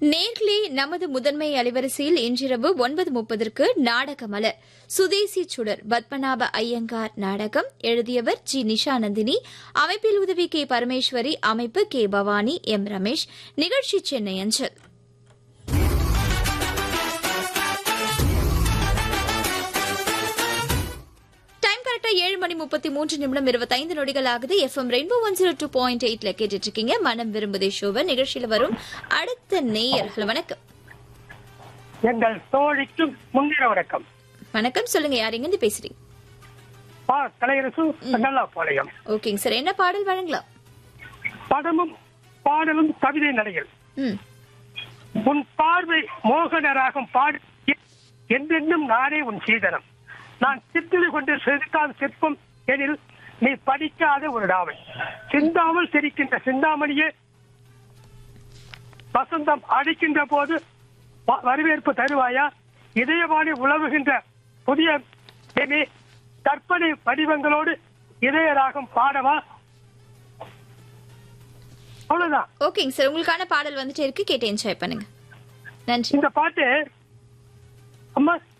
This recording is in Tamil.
நேர்களே நமது முதன்மை அலைவரிசையில் இன்றிரவு ஒன்பது முப்பதற்கு நாடக மலர் சுதேசி சுடர் பத்மநாப ஐயங்கார் நாடகம் எழுதியவர் ஜி நிஷாநந்தினி அமைப்பில் உதவி கே பரமேஸ்வரி அமைப்பு கே பவானி எம் ரமேஷ் நிகழ்ச்சி சென்னை அஞ்சல் டைம் கரெக்டா ஏழு மணி முப்பத்தி மூன்று நிமிடம் இருபத்தைந்து நொடிகள் ஆகுது FM rainbow one zero two point எயிட்ல கேட்டுட்டு இருக்கீங்க மனம் விரும்புதே ஷோவை நிகழ்ச்சியில வரும் அடுத்த நேயர் ஹலோ வணக்கம் எங்கள் தோழிக்கு முன்னிற வணக்கம் வணக்கம் சொல்லுங்க யார் எங்க இருந்து பேசுறீங்க பா கலையரசு நல்லா பாளையம் ஓகேங்க சார் என்ன பாடல் வழங்கலாம் படமும் பாடலும் கவிதை நடைகள் ம் உன் பார்வை மோகன ராகம் பாடி என்றென்னும் நானே உன் சீதனம் நான் சித்திரை கொண்டு செதுக்காத சிற்பம் எனில் நீ படிக்காத ஒரு நாவல் சிந்தாமல் சிரிக்கின்ற சிந்தாமணியே வசந்தம் அடிக்கின்ற போது வ- வரவேற்பு தருவாயா இதயவாணி உழவுகின்ற புதிய எமி கற்பனை வடிவங்களோடு இதய ராகம் பாடவா அவ்வளவுதான் ஓகேங்க சார் உங்களுக்கான பாடல் வந்துட்டே இருக்கு கேட்டு என்ஜாய் பண்ணுங்க நன்றி இந்த பாட்டு அம்மா